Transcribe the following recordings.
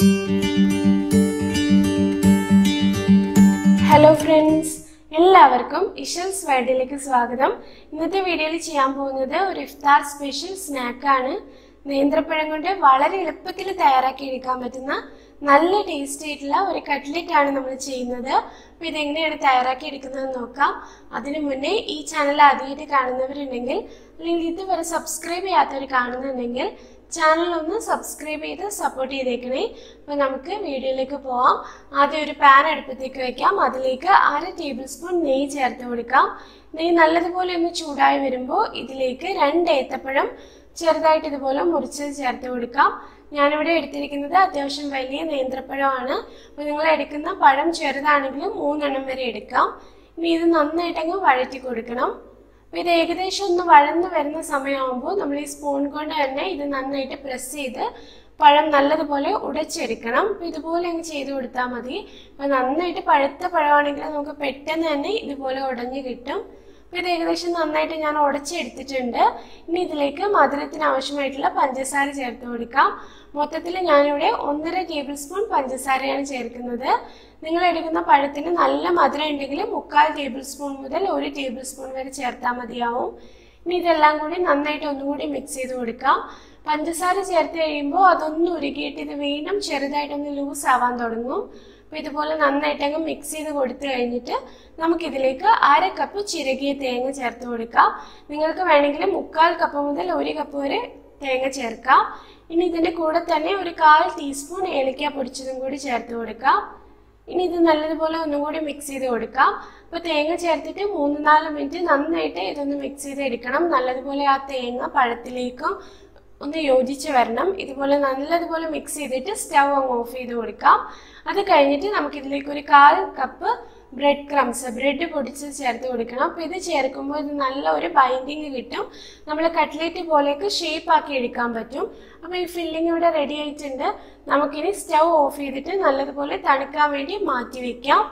hello friends എല്ലാവർക്കും ഇഷൽസ് വേൾഡിലേക്ക് സ്വാഗതം ഇന്നത്തെ വീഡിയോയിൽ ചെയ്യാൻ പോകുന്നത് ഒരു ഇഫ്താർ സ്പെഷ്യൽ സ്നാക്കാണ് നേന്ത്രപ്പഴം കൊണ്ട് വളരെ എളുപ്പത്തിൽ തയ്യാറാക്കി എടുക്കാൻ പറ്റുന്ന നല്ല ടേസ്റ്റി ആയിട്ടുള്ള ഒരു കട്ട്ലറ്റ് ആണ് നമ്മൾ ചെയ്യുന്നത് അപ്പോൾ ഇതെങ്ങനെയാണ് തയ്യാറാക്കി എടുക്കുന്നത് നോക്കാം അതിനു മുന്നേ ഈ ചാനൽ ആദ്യമായിട്ട് കാണുന്നവരുണ്ടെങ്കിൽ അല്ലെങ്കിൽ ഇതുവരെ സബ്സ്ക്രൈബ് ചെയ്യാത്തവർ കാണുന്നുണ്ടെങ്കിൽ ചാനൽ ഒന്ന് സബ്സ്ക്രൈബ് ചെയ്ത് സപ്പോർട്ട് ചെയ്തേക്കണേ അപ്പോൾ നമുക്ക് വീഡിയോയിലേക്ക് പോവാം ആദ്യം ഒരു പാൻ അടുപ്പത്തേക്ക് വെക്കാം അതിലേക്ക് അര ടേബിൾ സ്പൂൺ നെയ്യ് ചേർത്ത് കൊടുക്കാം നെയ്യ് നല്ലതുപോലെ ഒന്ന് ചൂടായി വരുമ്പോൾ ഇതിലേക്ക് രണ്ട് ഏത്തപ്പഴം ചെറുതായിട്ട് ഇതുപോലെ മുറിച്ചത് ചേർത്ത് കൊടുക്കാം ഞാനിവിടെ എടുത്തിരിക്കുന്നത് അത്യാവശ്യം വലിയ നേന്ത്രപ്പഴമാണ് അപ്പോൾ നിങ്ങൾ എടുക്കുന്ന പഴം ചെറുതാണെങ്കിലും മൂന്നെണ്ണം വരെ എടുക്കാം ഇനി ഇത് നന്നായിട്ടങ്ങ് വഴറ്റി കൊടുക്കണം അപ്പോൾ ഇത് ഏകദേശം ഒന്ന് വഴന്ന് വരുന്ന സമയമാകുമ്പോൾ നമ്മൾ ഈ സ്പൂൺ കൊണ്ട് തന്നെ ഇത് നന്നായിട്ട് പ്രസ് ചെയ്ത് പഴം നല്ലതുപോലെ ഉടച്ചെടുക്കണം അപ്പോൾ ഇതുപോലെ അങ്ങ് ചെയ്ത് കൊടുത്താൽ മതി അപ്പോൾ നന്നായിട്ട് പഴുത്ത പഴമാണെങ്കിൽ നമുക്ക് പെട്ടെന്ന് തന്നെ ഇതുപോലെ ഉടഞ്ഞ് കിട്ടും അപ്പോൾ ഇത് ഏകദേശം നന്നായിട്ട് ഞാൻ ഉടച്ചെടുത്തിട്ടുണ്ട് ഇനി ഇതിലേക്ക് മധുരത്തിന് ആവശ്യമായിട്ടുള്ള പഞ്ചസാര ചേർത്ത് കൊടുക്കാം മൊത്തത്തിൽ ഞാനിവിടെ ഒന്നര ടേബിൾ സ്പൂൺ പഞ്ചസാരയാണ് ചേർക്കുന്നത് നിങ്ങൾ എടുക്കുന്ന പഴത്തിന് നല്ല മധുരം ഉണ്ടെങ്കിൽ മുക്കാൽ ടേബിൾ സ്പൂൺ മുതൽ ഒരു ടേബിൾ സ്പൂൺ വരെ ചേർത്താൽ മതിയാവും ഇനി ഇതെല്ലാം കൂടി നന്നായിട്ട് ഒന്നുകൂടി മിക്സ് ചെയ്ത് കൊടുക്കാം പഞ്ചസാര ചേർത്ത് കഴിയുമ്പോൾ അതൊന്ന് ഉരുകിയിട്ട് ഇത് വീണ്ടും ചെറുതായിട്ടൊന്ന് ലൂസ് ആവാൻ തുടങ്ങും അപ്പോൾ ഇതുപോലെ നന്നായിട്ട് അങ്ങ് മിക്സ് ചെയ്ത് കൊടുത്തു കഴിഞ്ഞിട്ട് നമുക്കിതിലേക്ക് അര കപ്പ് ചിരകിയ തേങ്ങ ചേർത്ത് കൊടുക്കാം നിങ്ങൾക്ക് വേണമെങ്കിൽ മുക്കാൽ കപ്പ് മുതൽ ഒരു കപ്പ് വരെ തേങ്ങ ചേർക്കാം ഇനി ഇതിൻ്റെ കൂടെ തന്നെ ഒരു കാൽ ടീസ്പൂൺ ഏലക്ക പൊടിച്ചതും കൂടി ചേർത്ത് കൊടുക്കാം ഇനി ഇത് നല്ലതുപോലെ ഒന്നുകൂടി മിക്സ് ചെയ്ത് കൊടുക്കാം അപ്പോൾ തേങ്ങ ചേർത്തിട്ട് മൂന്ന് നാല് മിനിറ്റ് നന്നായിട്ട് ഇതൊന്ന് മിക്സ് ചെയ്ത് എടുക്കണം നല്ലതുപോലെ ആ തേങ്ങ പഴത്തിലേക്കും ഒന്ന് യോജിച്ച് വരണം ഇതുപോലെ നല്ലതുപോലെ മിക്സ് ചെയ്തിട്ട് സ്റ്റൗ അങ്ങ് ഓഫ് ചെയ്ത് കൊടുക്കാം അത് കഴിഞ്ഞിട്ട് നമുക്കിതിലേക്ക് ഒരു കാൽ കപ്പ് ബ്രെഡ് ക്രംസ് ബ്രെഡ് പൊടിച്ച് ചേർത്ത് കൊടുക്കണം അപ്പോൾ ഇത് ചേർക്കുമ്പോൾ ഇത് നല്ല ഒരു ബൈൻഡിങ് കിട്ടും നമ്മൾ കട്ട്ലേറ്റ് പോലെയൊക്കെ ഷേപ്പ് ആക്കി എടുക്കാൻ പറ്റും അപ്പോൾ ഈ ഫില്ലിംഗ് ഇവിടെ റെഡി ആയിട്ടുണ്ട് നമുക്കിനി സ്റ്റൗ ഓഫ് ചെയ്തിട്ട് നല്ലതുപോലെ തണുക്കാൻ വേണ്ടി മാറ്റി വെക്കാം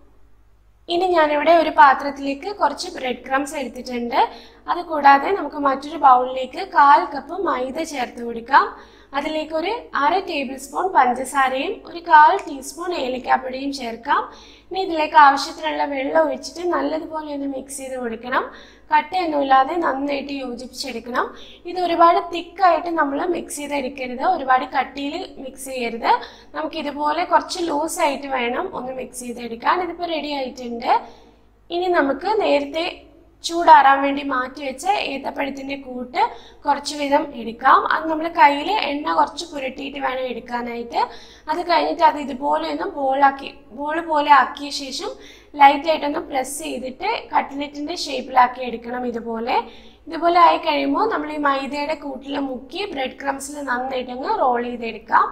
ഇനി ഞാനിവിടെ ഒരു പാത്രത്തിലേക്ക് കുറച്ച് ബ്രെഡ് ക്രംസ് എടുത്തിട്ടുണ്ട് അത് കൂടാതെ നമുക്ക് മറ്റൊരു ബൗളിലേക്ക് കാൽ കപ്പ് മൈദ ചേർത്ത് കൊടുക്കാം അതിലേക്ക് ഒരു അര ടേബിൾ സ്പൂൺ പഞ്ചസാരയും ഒരു കാൽ ടീസ്പൂൺ ഏലക്കാപ്പൊടിയും ചേർക്കാം ഇനി ഇതിലേക്ക് ആവശ്യത്തിനുള്ള വെള്ളം ഒഴിച്ചിട്ട് നല്ലതുപോലെ ഒന്ന് മിക്സ് ചെയ്ത് കൊടുക്കണം കട്ടയൊന്നുമില്ലാതെ നന്നായിട്ട് യോജിപ്പിച്ചെടുക്കണം ഇത് ഒരുപാട് തിക്കായിട്ട് നമ്മൾ മിക്സ് ചെയ്തെടുക്കരുത് ഒരുപാട് കട്ടിയിൽ മിക്സ് ചെയ്യരുത് നമുക്ക് ഇതുപോലെ കുറച്ച് ലൂസായിട്ട് വേണം ഒന്ന് മിക്സ് ചെയ്തെടുക്കാൻ ഇതിപ്പോൾ റെഡി ആയിട്ടുണ്ട് ഇനി നമുക്ക് നേരത്തെ ചൂടാറാൻ വേണ്ടി മാറ്റി വെച്ച ഏത്തപ്പഴത്തിൻ്റെ കൂട്ട് കുറച്ച് വിധം എടുക്കാം അത് നമ്മൾ കയ്യിൽ എണ്ണ കുറച്ച് പുരട്ടിയിട്ട് വേണം എടുക്കാനായിട്ട് അത് കഴിഞ്ഞിട്ട് അത് ഇതുപോലെ ഒന്ന് ബോളാക്കി ബോൾ പോലെ ആക്കിയ ശേഷം ലൈറ്റായിട്ടൊന്ന് പ്രസ് ചെയ്തിട്ട് കട്ട്ലറ്റിൻ്റെ ഷേപ്പിലാക്കി എടുക്കണം ഇതുപോലെ ഇതുപോലെ ആയി കഴിയുമ്പോൾ നമ്മൾ ഈ മൈദയുടെ കൂട്ടിൽ മുക്കി ബ്രെഡ് ക്രംസിൽ നന്നായിട്ടങ്ങ് റോൾ ചെയ്തെടുക്കാം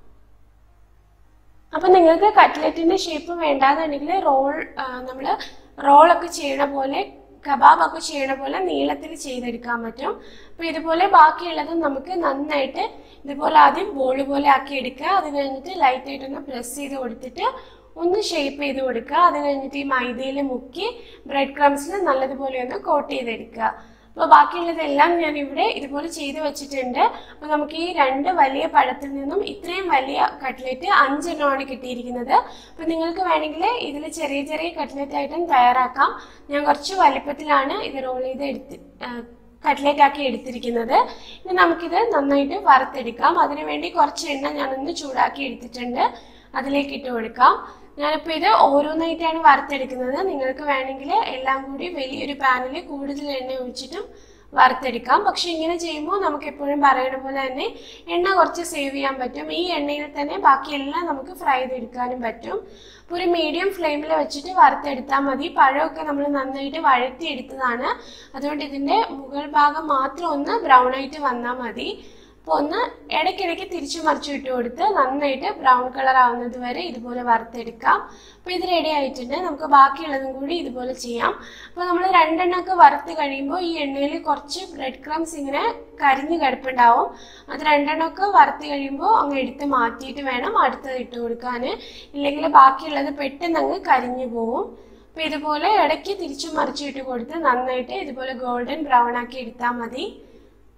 അപ്പം നിങ്ങൾക്ക് കട്ട്ലറ്റിൻ്റെ ഷേപ്പ് വേണ്ടാന്നുണ്ടെങ്കിൽ റോൾ നമ്മൾ റോളൊക്കെ ചെയ്യണ പോലെ കബാബൊക്കെ ചെയ്യണ പോലെ നീളത്തിൽ ചെയ്തെടുക്കാൻ പറ്റും അപ്പോൾ ഇതുപോലെ ബാക്കിയുള്ളത് നമുക്ക് നന്നായിട്ട് ഇതുപോലെ ആദ്യം ബോൾ പോലെ ആക്കി എടുക്കുക അത് കഴിഞ്ഞിട്ട് ലൈറ്റായിട്ടൊന്ന് പ്രസ് ചെയ്ത് കൊടുത്തിട്ട് ഒന്ന് ഷേപ്പ് ചെയ്ത് കൊടുക്കുക അത് കഴിഞ്ഞിട്ട് ഈ മൈദയിൽ മുക്കി ബ്രെഡ് ക്രംസിൽ നല്ലതുപോലെ ഒന്ന് കോട്ട് ചെയ്തെടുക്കുക അപ്പോൾ ബാക്കിയുള്ളതെല്ലാം ഞാൻ ഇവിടെ ഇതുപോലെ ചെയ്ത് വെച്ചിട്ടുണ്ട് അപ്പോൾ നമുക്ക് ഈ രണ്ട് വലിയ പഴത്തിൽ നിന്നും ഇത്രയും വലിയ കട്ട്ലറ്റ് അഞ്ചെണ്ണമാണ് കിട്ടിയിരിക്കുന്നത് അപ്പോൾ നിങ്ങൾക്ക് വേണമെങ്കിൽ ഇതിൽ ചെറിയ ചെറിയ കട്ട്ലറ്റ് ആയിട്ടും തയ്യാറാക്കാം ഞാൻ കുറച്ച് വലിപ്പത്തിലാണ് ഇത് റോൾ ചെയ്ത് എടുത്ത് കട്ട്ലേറ്റ് ആക്കി എടുത്തിരിക്കുന്നത് ഇനി നമുക്കിത് നന്നായിട്ട് വറുത്തെടുക്കാം അതിനുവേണ്ടി കുറച്ച് എണ്ണ ഞാനൊന്ന് ചൂടാക്കി എടുത്തിട്ടുണ്ട് അതിലേക്ക് ഇട്ട് കൊടുക്കാം ഞാനിപ്പോൾ ഇത് ഓരോന്നായിട്ടാണ് വറുത്തെടുക്കുന്നത് നിങ്ങൾക്ക് വേണമെങ്കിൽ എല്ലാം കൂടി വലിയൊരു പാനിൽ കൂടുതൽ എണ്ണ ഒഴിച്ചിട്ടും വറുത്തെടുക്കാം പക്ഷെ ഇങ്ങനെ ചെയ്യുമ്പോൾ നമുക്ക് എപ്പോഴും പറയുന്ന പോലെ തന്നെ എണ്ണ കുറച്ച് സേവ് ചെയ്യാൻ പറ്റും ഈ എണ്ണയിൽ തന്നെ ബാക്കിയെല്ലാം നമുക്ക് ഫ്രൈ ചെയ്തെടുക്കാനും പറ്റും അപ്പോൾ ഒരു മീഡിയം ഫ്ലെയിമിൽ വെച്ചിട്ട് വറുത്തെടുത്താൽ മതി പഴമൊക്കെ നമ്മൾ നന്നായിട്ട് വഴറ്റിയെടുത്തതാണ് അതുകൊണ്ട് ഇതിൻ്റെ മുകൾ ഭാഗം മാത്രം ഒന്ന് ബ്രൗൺ ആയിട്ട് വന്നാൽ മതി അപ്പോൾ ഒന്ന് ഇടയ്ക്കിടയ്ക്ക് തിരിച്ചു മറിച്ചു ഇട്ട് കൊടുത്ത് നന്നായിട്ട് ബ്രൗൺ കളർ ആവുന്നത് വരെ ഇതുപോലെ വറുത്തെടുക്കാം അപ്പോൾ ഇത് റെഡി ആയിട്ടുണ്ട് നമുക്ക് ബാക്കിയുള്ളതും കൂടി ഇതുപോലെ ചെയ്യാം അപ്പോൾ നമ്മൾ രണ്ടെണ്ണമൊക്കെ വറുത്ത് കഴിയുമ്പോൾ ഈ എണ്ണയിൽ കുറച്ച് ബ്രെഡ് ക്രംസ് ഇങ്ങനെ കരിഞ്ഞ് കിടപ്പുണ്ടാവും അത് രണ്ടെണ്ണമൊക്കെ വറുത്ത് കഴിയുമ്പോൾ അങ്ങ് എടുത്ത് മാറ്റിയിട്ട് വേണം അടുത്തത് ഇട്ട് കൊടുക്കാൻ ഇല്ലെങ്കിൽ ബാക്കിയുള്ളത് പെട്ടെന്ന് അങ്ങ് കരിഞ്ഞു പോവും അപ്പോൾ ഇതുപോലെ ഇടയ്ക്ക് തിരിച്ചു മറിച്ചിട്ട് കൊടുത്ത് നന്നായിട്ട് ഇതുപോലെ ഗോൾഡൻ ബ്രൗൺ ആക്കി എടുത്താൽ മതി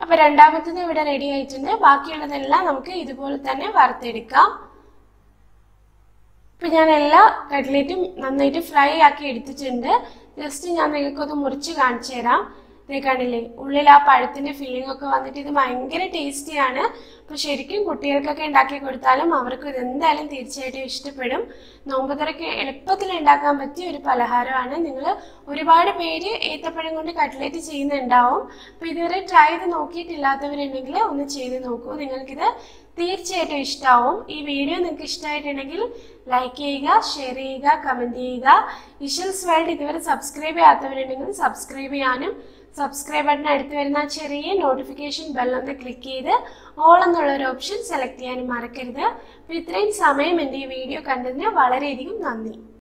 അപ്പൊ രണ്ടാമത്തത് ഇവിടെ റെഡി ആയിട്ടുണ്ട് ബാക്കിയുള്ളതെല്ലാം നമുക്ക് ഇതുപോലെ തന്നെ വറുത്തെടുക്കാം ഇപ്പൊ ഞാൻ എല്ലാ കട്ട്ലേറ്റും നന്നായിട്ട് ഫ്രൈ ആക്കി എടുത്തിട്ടുണ്ട് ജസ്റ്റ് ഞാൻ നിങ്ങൾക്കൊന്ന് മുറിച്ച് കാണിച്ചു തരാം ഇതേ കണ്ടില്ലേ ഉള്ളിൽ ആ പഴത്തിന്റെ ഫീലിംഗ് ഒക്കെ വന്നിട്ട് ഇത് ഭയങ്കര ടേസ്റ്റിയാണ് അപ്പൊ ശരിക്കും കുട്ടികൾക്കൊക്കെ ഉണ്ടാക്കി കൊടുത്താലും അവർക്ക് ഇത് എന്തായാലും തീർച്ചയായിട്ടും ഇഷ്ടപ്പെടും നോമ്പുതറയ്ക്ക് എളുപ്പത്തിൽ ഉണ്ടാക്കാൻ പറ്റിയ ഒരു പലഹാരമാണ് നിങ്ങൾ ഒരുപാട് പേര് ഏത്തപ്പഴം കൊണ്ട് കട്ട്ലേറ്റ് ചെയ്യുന്നുണ്ടാവും അപ്പൊ ഇതുവരെ ട്രൈ ചെയ്ത് നോക്കിയിട്ടില്ലാത്തവരുണ്ടെങ്കിൽ ഒന്ന് ചെയ്ത് നോക്കൂ നിങ്ങൾക്കിത് തീർച്ചയായിട്ടും ഇഷ്ടാവും ഈ വീഡിയോ നിങ്ങൾക്ക് ഇഷ്ടമായിട്ടുണ്ടെങ്കിൽ ലൈക്ക് ചെയ്യുക ഷെയർ ചെയ്യുക കമന്റ് ചെയ്യുക ഇഷൽസ് വേൾഡ് ഇതുവരെ സബ്സ്ക്രൈബ് ചെയ്യാത്തവരുണ്ടെങ്കിൽ സബ്സ്ക്രൈബ് ചെയ്യാനും സബ്സ്ക്രൈബ് ബട്ടൺ അടുത്ത് വരുന്ന ആ ചെറിയ നോട്ടിഫിക്കേഷൻ ബെല്ലൊന്ന് ക്ലിക്ക് ചെയ്ത് ഓൾ എന്നുള്ള ഒരു ഓപ്ഷൻ സെലക്ട് ചെയ്യാനും മറക്കരുത് അപ്പോൾ ഇത്രയും സമയം എൻ്റെ ഈ വീഡിയോ കണ്ടതിന് വളരെയധികം നന്ദി